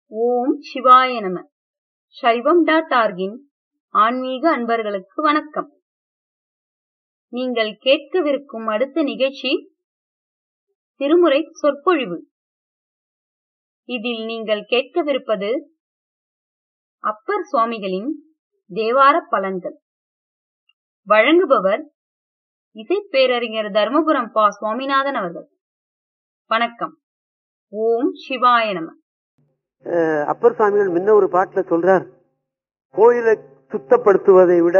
ஓம் சிவாய நம சைவம் டாட் ஆர்கின் ஆன்மீக அன்பர்களுக்கு வணக்கம் நீங்கள் கேட்கவிருக்கும் அடுத்த நிகழ்ச்சி திருமுறை சொற்பொழிவு இதில் நீங்கள் கேட்கவிருப்பது அப்பர் சுவாமிகளின் தேவார பலன்கள் வழங்குபவர் இசைப்பேரறிஞர் தர்மபுரம் பா சுவாமிநாதன் அவர்கள் வணக்கம் ஓம் சிவாய நம அஹ் அப்பர் சுவாமிகள் முன்ன ஒரு பாட்டுல சொல்றார் கோயிலை சுத்தப்படுத்துவதை விட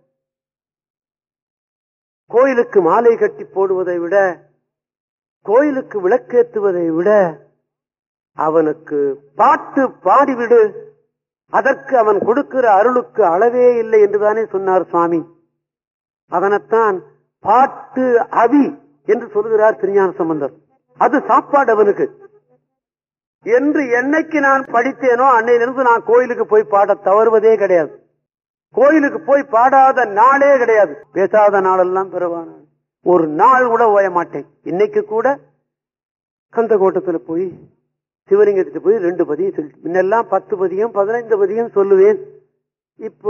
கோயிலுக்கு மாலை கட்டி போடுவதை விட கோயிலுக்கு விளக்கேற்றுவதை விட அவனுக்கு பாட்டு பாடிவிடு அதற்கு அவன் கொடுக்கிற அருளுக்கு அளவே இல்லை என்றுதானே சொன்னார் சுவாமி அவனைத்தான் பாட்டு அவி என்று சொல்கிறார் திருஞான சம்பந்தர் அது சாப்பாடு அவனுக்கு என்று என்னைக்கு நான் படித்தேனோ அன்னையிலிருந்து நான் கோயிலுக்கு போய் பாட தவறுவதே கிடையாது கோயிலுக்கு போய் பாடாத நாளே கிடையாது பேசாத நாளெல்லாம் பிறவான ஒரு நாள் கூட ஓய மாட்டேன் இன்னைக்கு கூட கந்தகோட்டத்துல போய் சிவலிங்கத்துக்கு போய் ரெண்டு பதியம் சொல்லி முன்னெல்லாம் பத்து பதியம் பதினைந்து பதியம் சொல்லுவேன் இப்போ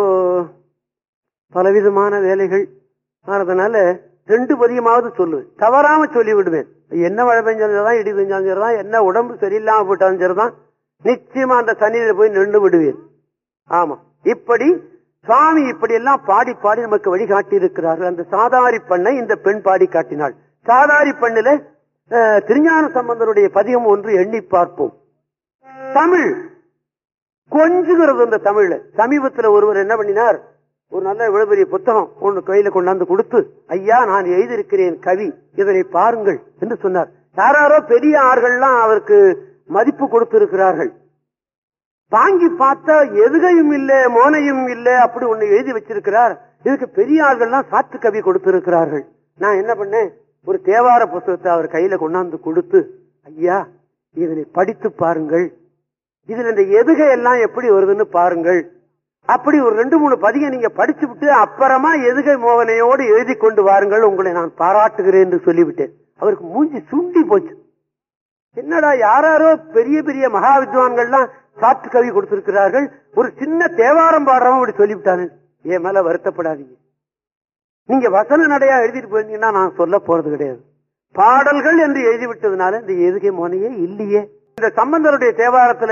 பலவிதமான வேலைகள் ஆனதுனால ரெண்டு பதியமாவது சொல்லுவேன் தவறாம சொல்லி விடுவேன் என்ன மழை பெஞ்சாலும் சரிதான் இடி பெஞ்சாலும் சரிதான் என்ன உடம்பு சரியில்லாம போட்டாலும் சரிதான் நிச்சயமா அந்த தண்ணியில போய் நின்று விடுவேன் ஆமா இப்படி சுவாமி இப்படி எல்லாம் பாடி பாடி நமக்கு வழிகாட்டி இருக்கிறார்கள் அந்த சாதாரி பண்ணை இந்த பெண் பாடி காட்டினாள் சாதாரி பண்ணில அஹ், திருஞான சம்பந்தருடைய பதிகம் ஒன்று எண்ணி பார்ப்போம் தமிழ் கொஞ்சுகிறது அந்த தமிழ்ல சமீபத்துல ஒருவர் என்ன பண்ணினார் ஒரு நல்ல இவ்வளவு பெரிய புத்தகம் ஒன்று கையில கொண்டாந்து கொடுத்து ஐயா நான் எழுதியிருக்கிறேன் கவி இதனை பாருங்கள் என்று சொன்னார் யாராரோ பெரிய ஆர்கள்லாம் அவருக்கு மதிப்பு கொடுத்திருக்கிறார்கள் வாங்கி பார்த்தா எதுகையும் இல்ல மோனையும் இல்ல அப்படி ஒண்ணு எழுதி வச்சிருக்கிறார் இதுக்கு பெரிய ஆள்கள்லாம் சாத்து கவி கொடுத்திருக்கிறார்கள் நான் என்ன பண்ணேன் ஒரு தேவார புத்தகத்தை அவர் கையில கொண்டாந்து கொடுத்து ஐயா இதனை படித்து பாருங்கள் இதுல இந்த எதுகை எல்லாம் எப்படி வருதுன்னு பாருங்கள் அப்படி ஒரு ரெண்டு மூணு பதிகம் நீங்க படிச்சு விட்டு அப்புறமா எதுகை மோகனையோடு எழுதி கொண்டு வாருங்கள் உங்களை நான் பாராட்டுகிறேன் என்று சொல்லிவிட்டேன் அவருக்கு மூஞ்சி சுண்டி போச்சு என்னடா யாராரோ பெரிய பெரிய மகா வித்வான்கள்லாம் சாத்து கவி கொடுத்திருக்கிறார்கள் ஒரு சின்ன தேவாரம் பாடுறவன் அப்படி சொல்லிவிட்டானு என் மேல வருத்தப்படாதீங்க நீங்க வசன நடையா எழுதிட்டு போயிருந்தீங்கன்னா நான் சொல்ல போறது கிடையாது பாடல்கள் என்று எழுதி விட்டதுனால இந்த எதுகை மோனையே இல்லையே இந்த சம்பந்தருடைய தேவாரத்துல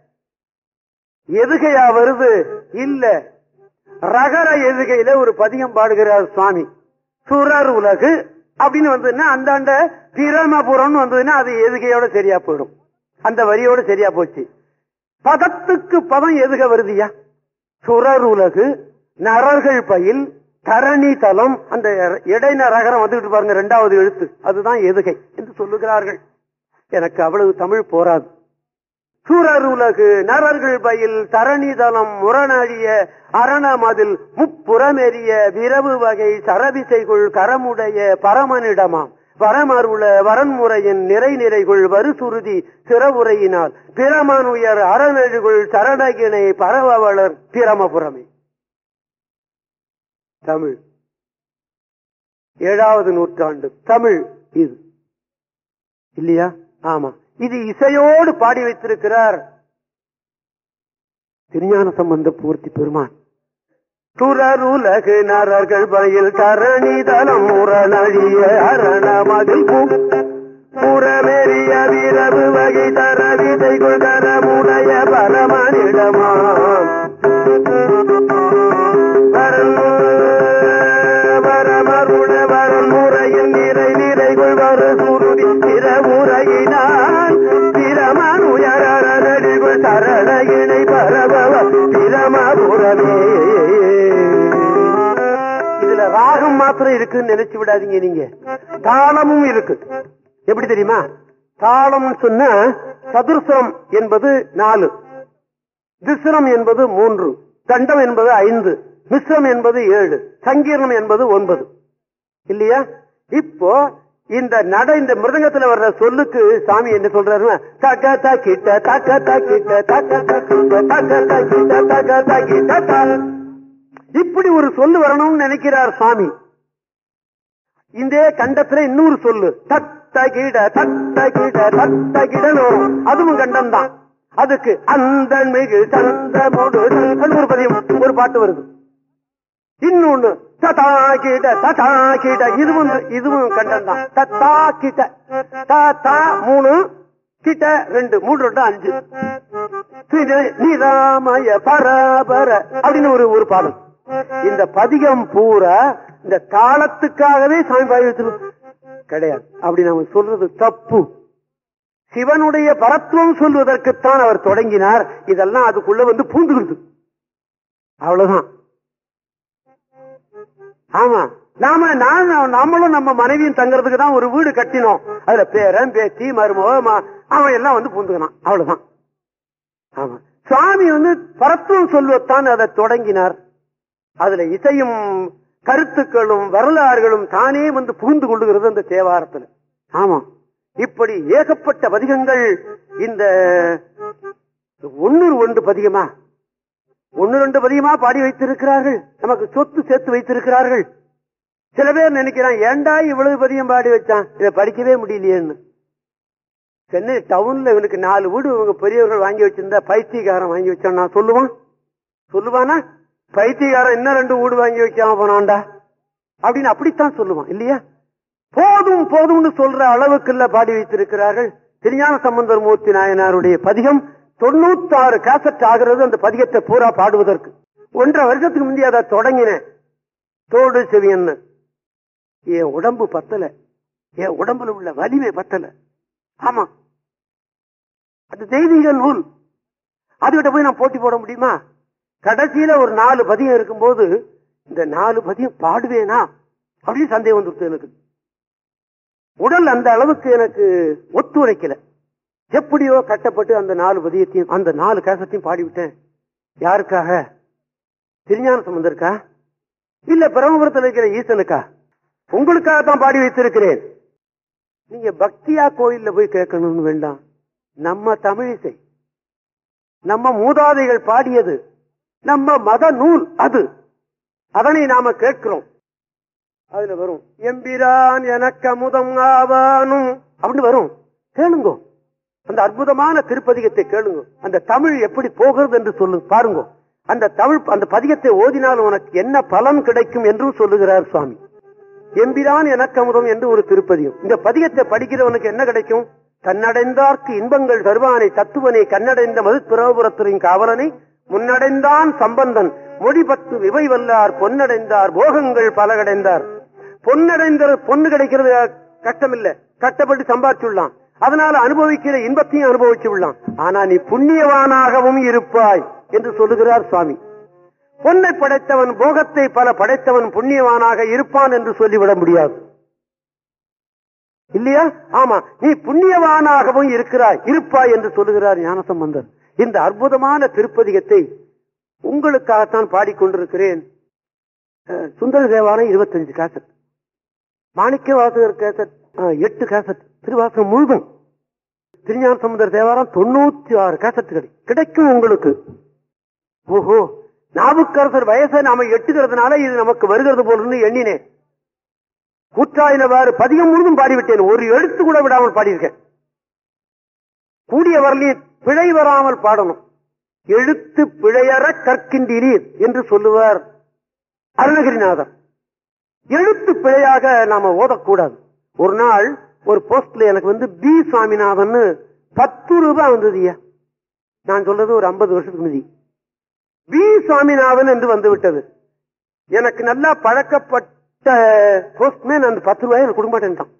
எதுகையா வருது இல்ல ரகர எதுகையில ஒரு பதிகம் பாடுகிறார் சுவாமி சுரர் உலகு அப்படின்னு வந்ததுன்னா அந்தாண்ட பிரமபுரம்னு வந்ததுன்னா அது எதுகையோட சரியா போயிடும் அந்த வரியோட சரியா போச்சு பதத்துக்கு பதம் எதுக வருதியா சுரர் உலகு நரர்கள் பயில் தரணி தலம் அந்த இடைன ரகரம் வந்துட்டு பாருங்க ரெண்டாவது எழுத்து அதுதான் எதுகை என்று சொல்லுகிறார்கள் எனக்கு அவ்வளவு தமிழ் போராது சூரர் உலகு நரர்கள் பயில் தரணிதலம் முரணழிய அரணமதில் முப்புறமெறிய விரவு வகை சரபிசைகுள் கரமுடைய பரமனிடமாம் வரமருள வரன்முறையின் நிறை நிறைகுள் வருசுருதி சிறவுரையினால் பிரமனுயர் அறநெழுகுள் சரணகிணை பரவவளர் பிரமபுரமே தமிழ் ஏழாவது நூற்றாண்டு தமிழ் இது இல்லையா ஆமா இது இசையோடு பாடி வைத்திருக்கிறார் திருஞான சம்பந்த பூர்த்தி பெருமான் துறருலகு நரர்கள் பயில் தரணிதலம் முரணழிய அரணமதில் புறமெறிய விரவு வகை தர விதைகுள் தரமுடைய பரமனிடமாம் வரமருள வரமுறையில் நிறை நிறைகுள் வரு சுருதி திறமுறையினால் திறமனுயரடிகுள் சரண இணை பரபவ திறமபுரமே இதுல ராகம் மாத்திரம் இருக்குன்னு நினைச்சு விடாதீங்க நீங்க தாளமும் இருக்கு எப்படி தெரியுமா தாளம் சொன்ன சதுர்சரம் என்பது நாலு திஸ்ரம் என்பது மூன்று தண்டம் என்பது ஐந்து மிஸ்ரம் என்பது ஏழு சங்கீர்ணம் என்பது ஒன்பது இல்லையா இப்போ இந்த நட இந்த மிருதங்கத்துல வர்ற சொல்லுக்கு சாமி என்ன சொல்றாரு தக்க தக்கிட்ட தக்க தக்கிட்ட தக்க தக்கிட்ட தக்க தக்கிட்ட தக்க தக்கிட்ட த. இப்படி ஒரு சொல்லு வரணும்னு நினைக்கிறார் சாமி இந்த கண்டத்துல இன்னொரு சொல்லு தத்த கிட தத்த கிட தத்த கிடன்னு வரும் அதுவும் கண்டம் தான் அதுக்கு அந்த மிகு சந்தமோடு அது ஒரு பதியம் ஒரு பாட்டு வருது இன்னொன்னு ததா கீட்ட ததா கீட்ட இதுவும் இதுவும் கண்டம் தான் தத்தா கிட்ட தா மூணு கிட்ட ரெண்டு மூணு ரெண்டு அஞ்சு திரு நிராமய பரபர அப்படின்னு ஒரு ஒரு பாடல் இந்த பதிகம் பூரா இந்த தாளத்துக்காகவே சாமி பாடி வச்சிருக்கோம் கிடையாது அப்படி நம்ம சொல்றது தப்பு சிவனுடைய பரத்துவம் சொல்வதற்குத்தான் அவர் தொடங்கினார் இதெல்லாம் அதுக்குள்ள வந்து பூந்துக்கிடுது அவ்வளவுதான் ஆமா நாம நான் நம்மளும் நம்ம மனைவியும் தங்கறதுக்கு தான் ஒரு வீடு கட்டினோம் அதுல பேரன் பேத்தி மருமக ம- அவன் எல்லாம் வந்து பூந்துக்கணும் அவ்வளவுதான் ஆமா சுவாமி வந்து பரத்துவம் சொல்வத்தான் அதை தொடங்கினார் அதுல இசையும் கருத்துக்களும் வரலாறுகளும் தானே வந்து புகுந்து கொள்ளுகிறது அந்த தேவாரத்துல ஆமா இப்படி ஏகப்பட்ட பதிகங்கள் இந்த ஒன்னு ஒன்று பதிகமா ஒன்னு ரெண்டு பதிகமா பாடி வைத்திருக்கிறார்கள் நமக்கு சொத்து சேர்த்து வைத்திருக்கிறார்கள் சில பேர் நினைக்கிறான் ஏன்டா இவ்வளவு பதியம் பாடி வச்சான் இதை படிக்கவே முடியலையேன்னு சென்னை டவுன்ல இவனுக்கு நாலு வீடு இவங்க பெரியவர்கள் வாங்கி வச்சிருந்தா பைத்தியக்காரன் வாங்கி வச்சான் நான் சொல்லுவான் சொல்லுவானா பைத்தியக்காரன் இன்னும் ரெண்டு வீடு வாங்கி வைக்காம போனான்டா அப்படின்னு அப்படித்தான் சொல்லுவான் இல்லையா போதும் போதும்னு சொல்ற அளவுக்கு இல்ல பாடி வைத்திருக்கிறார்கள் திருஞான சம்பந்தர் மூர்த்தி நாயனாருடைய பதிகம் தொண்ணூத்தாறு கேசட் ஆகிறது அந்த பதிகத்தை பூரா பாடுவதற்கு ஒன்றரை வருஷத்துக்கு முந்தைய அதை தொடங்கினேன் தோடு செவியன்னு என் உடம்பு பத்தல என் உடம்புல உள்ள வலிமை பத்தல ஆமா அது தெய்வீக நூல் அதுகிட்ட போய் நான் போட்டி போட முடியுமா கடைசியில ஒரு நாலு பதியம் இருக்கும்போது இந்த நாலு பதியம் பாடுவேனா அப்படின்னு சந்தேகம் வந்துருச்சு எனக்கு உடல் அந்த அளவுக்கு எனக்கு ஒத்துழைக்கல எப்படியோ கட்டப்பட்டு அந்த நாலு பதியத்தையும் அந்த நாலு கேசத்தையும் பாடிவிட்டேன் யாருக்காக திருஞான சம்பந்தருக்கா இல்ல பிரம்மபுரத்தில் இருக்கிற ஈசனுக்கா உங்களுக்காக தான் பாடி வைத்திருக்கிறேன் நீங்க பக்தியா கோயில்ல போய் கேட்கணும்னு வேண்டாம் நம்ம தமிழிசை நம்ம மூதாதைகள் பாடியது நம்ம மத நூல் அது அதனை நாம கேட்கிறோம் அதுல வரும் எம்பிரான் எனக்கு அமுதம் ஆவானும் அப்படின்னு வரும் கேளுங்க அந்த அற்புதமான திருப்பதிகத்தை கேளுங்க அந்த தமிழ் எப்படி போகிறது என்று சொல்லுங்க பாருங்க அந்த தமிழ் அந்த பதிகத்தை ஓதினால் உனக்கு என்ன பலன் கிடைக்கும் என்றும் சொல்லுகிறார் சுவாமி எம்பிரான் எனக்கு அமுதம் என்று ஒரு திருப்பதிகம் இந்த பதிகத்தை படிக்கிறவனுக்கு என்ன கிடைக்கும் தன்னடைந்தார்க்கு இன்பங்கள் தருவானை தத்துவனை கண்ணடைந்த மது பிரபுரத்தின் காவலனை முன்னடைந்தான் சம்பந்தன் மொழி பத்து விவை வல்லார் பொன்னடைந்தார் போகங்கள் பலகடைந்தார் பொன்னடைந்த பொண்ணு கிடைக்கிறது கஷ்டம் இல்ல கஷ்டப்பட்டு சம்பாதிச்சுள்ளான் அதனால அனுபவிக்கிற இன்பத்தையும் அனுபவிச்சு விடலாம் ஆனா நீ புண்ணியவானாகவும் இருப்பாய் என்று சொல்லுகிறார் சுவாமி பொன்னை படைத்தவன் போகத்தை பல படைத்தவன் புண்ணியவானாக இருப்பான் என்று சொல்லிவிட முடியாது இல்லையா ஆமா நீ புண்ணியவானாகவும் இருக்கிறாய் இருப்பாய் என்று சொல்லுகிறார் ஞானசம்பந்தர் இந்த அற்புதமான திருப்பதிகத்தை உங்களுக்காகத்தான் பாடிக்கொண்டிருக்கிறேன் அஹ், சுந்தர தேவாலயம் இருபத்தஞ்சு காசட் மாணிக்க வாசகர் கேசட் அஹ், எட்டு கேசட் திருவாசகம் முழுதும் திருஞான சமுதர் தேவாரம் தொண்ணூத்தி ஆறு கேசட்டுகள் கிடைக்கும் உங்களுக்கு ஓஹோ நாவுக்கரசர் வயசை நாம எட்டுகிறதுனால இது நமக்கு வருகிறது போலன்னு எண்ணினேன் கூற்றாயினவாறு பதிகம் முழுதும் பாடிவிட்டேன் ஒரு எழுத்து கூட விடாமல் பாடியிருக்கேன் கூடிய வரலையும் பிழை வராமல் பாடணும் எழுத்து பிழையற கற்கின்றீர் என்று சொல்லுவார் அருணகிரிநாதர் எழுத்து பிழையாக நாம ஓதக்கூடாது ஒரு நாள் ஒரு போஸ்ட்ல எனக்கு வந்து பி சுவாமிநாதன் பத்து ரூபாய் வந்ததுயா நான் சொல்றது ஒரு ஐம்பது வருஷத்துக்கு முந்தி பி சுவாமிநாதன் என்று வந்து விட்டது எனக்கு நல்லா பழக்கப்பட்ட போஸ்ட்மேன் அந்த பத்து ரூபாய் எனக்கு கொடுக்க மாட்டேன்ட்டான்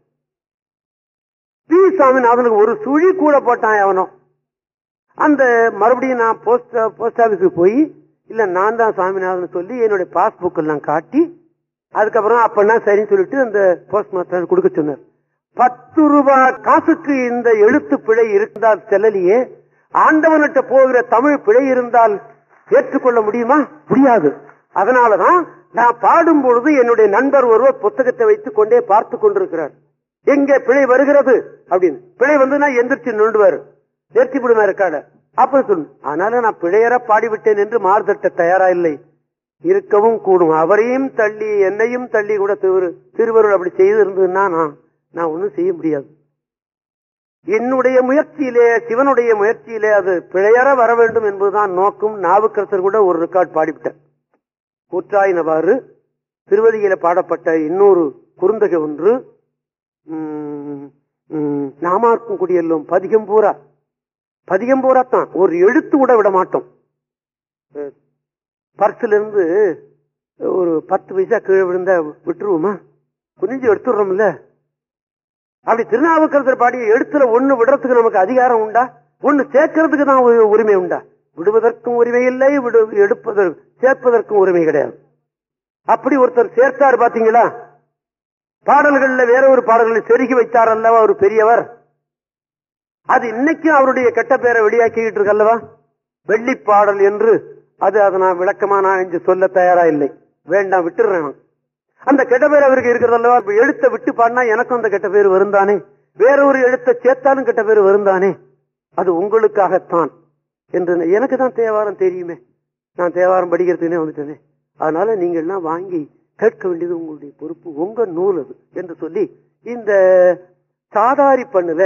பி சுவாமிநாதனுக்கு ஒரு சுழி கூட போட்டான் அவனோ அந்த மறுபடியும் நான் போஸ்ட் போஸ்ட் ஆபீஸுக்கு போய் இல்ல நான் தான் சுவாமிநாதன் சொல்லி என்னுடைய பாஸ்புக் எல்லாம் காட்டி அதுக்கப்புறம் அப்பன்னா சரின்னு சொல்லிட்டு அந்த போஸ்ட் மாஸ்டர் கொடுக்க சொன்னார் பத்து ரூபாய் காசுக்கு இந்த எழுத்து பிழை இருந்தால் செல்லலையே ஆண்டவன்கிட்ட போகிற தமிழ் பிழை இருந்தால் ஏற்றுக்கொள்ள முடியுமா முடியாது அதனாலதான் நான் பாடும் பொழுது என்னுடைய நண்பர் ஒருவர் புத்தகத்தை வைத்துக் கொண்டே பார்த்து கொண்டிருக்கிறார் எங்கே பிழை வருகிறது அப்படின்னு பிழை வந்து நான் எந்திரிச்சு நின்றுவாரு நேர்த்தி விடுமா இருக்காட அப்ப சொல்லு அதனால நான் பிழையற பாடிவிட்டேன் என்று மாறுதட்ட தயாரா இல்லை இருக்கவும் கூடும் அவரையும் தள்ளி என்னையும் தள்ளி கூட திரு திருவருள் அப்படி செய்து இருந்ததுன்னா நான் நான் ஒன்னும் செய்ய முடியாது என்னுடைய முயற்சியிலே சிவனுடைய முயற்சியிலே அது பிழையற வர வேண்டும் என்பதுதான் நோக்கம் நாவுக்கரசர் கூட ஒரு ரெக்கார்ட் பாடிவிட்டார் கூற்றாயினவாறு திருவதியில பாடப்பட்ட இன்னொரு குறுந்தகை ஒன்று உம், உம், நாமார்க்கும் குடியெல்லும் பதிகம் பூரா பதிகம் பூரா தான் ஒரு எழுத்து கூட விட மாட்டோம் அஹ், பர்ஸ்ல இருந்து ஒரு பத்து பைசா கீழே விழுந்தா விட்டுருவோமா குனிஞ்சு எடுத்துடுறோம்ல அப்படி திருநாவுக்கரசர் பாடிய எழுத்துல ஒண்ணு விடுறதுக்கு நமக்கு அதிகாரம் உண்டா ஒண்ணு சேர்க்கறதுக்கு தான் உ- உரிமை உண்டா விடுவதற்கும் உரிமை இல்லை விடு எடுப்பதற்கு சேர்ப்பதற்கும் உரிமை கிடையாது அப்படி ஒருத்தர் சேர்த்தார் பாத்தீங்களா பாடல்கள்ல வேற ஒரு பாடல்களை செருகி வைத்தார் அல்லவா ஒரு பெரியவர் அது இன்னைக்கும் அவருடைய கெட்ட பேரை வெளியாக்கிக்கிட்டு இருக்கல்லவா வெள்ளி பாடல் என்று அது அதை நான் விளக்கமா நான் இன்று சொல்ல தயாரா இல்லை வேண்டாம் விட்டுறேன் நான். அந்த கெட்ட பேர் அவருக்கு இருக்கிறதல்லவா இப்ப எழுத்த விட்டு பாடினா எனக்கும் அந்த கெட்ட பேர் வருந்தானே வேற ஒரு எழுத்தை சேர்த்தாலும் கெட்ட பேர் வருந்தானே அது உங்களுக்காகத்தான் என்று எனக்கு தான் தேவாரம் தெரியுமே நான் தேவாரம் படிக்கிறதுனே வந்துட்டேனே அதனால நீங்க எல்லாம் வாங்கி கேட்க வேண்டியது உங்களுடைய பொறுப்பு உங்க நூல் அது என்று சொல்லி இந்த சாதாரி பண்ணுல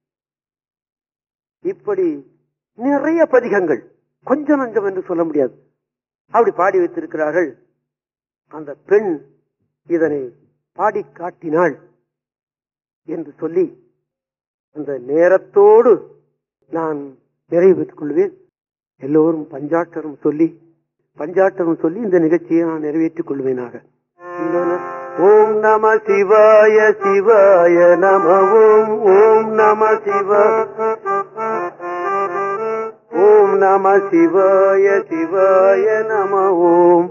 இப்படி நிறைய பதிகங்கள் கொஞ்சம் நஞ்சம் என்று சொல்ல முடியாது அப்படி பாடி வைத்திருக்கிறார்கள் அந்த பெண் இதனை பாடி காட்டினாள் என்று சொல்லி அந்த நேரத்தோடு நான் நிறைவு பெற்றுக் கொள்வேன் எல்லோரும் பஞ்சாட்டரம் சொல்லி பஞ்சாட்டரம் சொல்லி இந்த நிகழ்ச்சியை நான் நிறைவேற்றிக் கொள்வேனாக ஓம் நம சிவாய சிவாய நம ஓம் ஓம் நம சிவ ஓம் நம சிவாய சிவாய நம ஓம்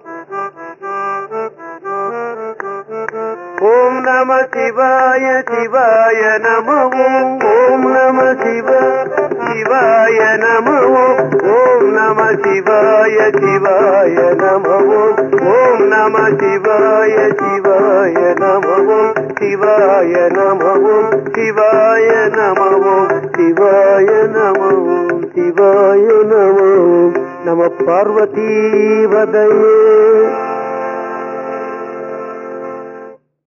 ஓம் நம சிவாய சிவாய நம ஓம் ஓம் நம சிவ சிவாய நம ஓம் ஓம் நம சிவாய சிவாய நம ஓம் ஓம் நம சிவாய சிவாய நம ஓம் சிவாய நம ஓம் சிவாய நம ஓம் சிவாய நம ஓம் சிவாய நம ஓம் நம பார்வதி வதையே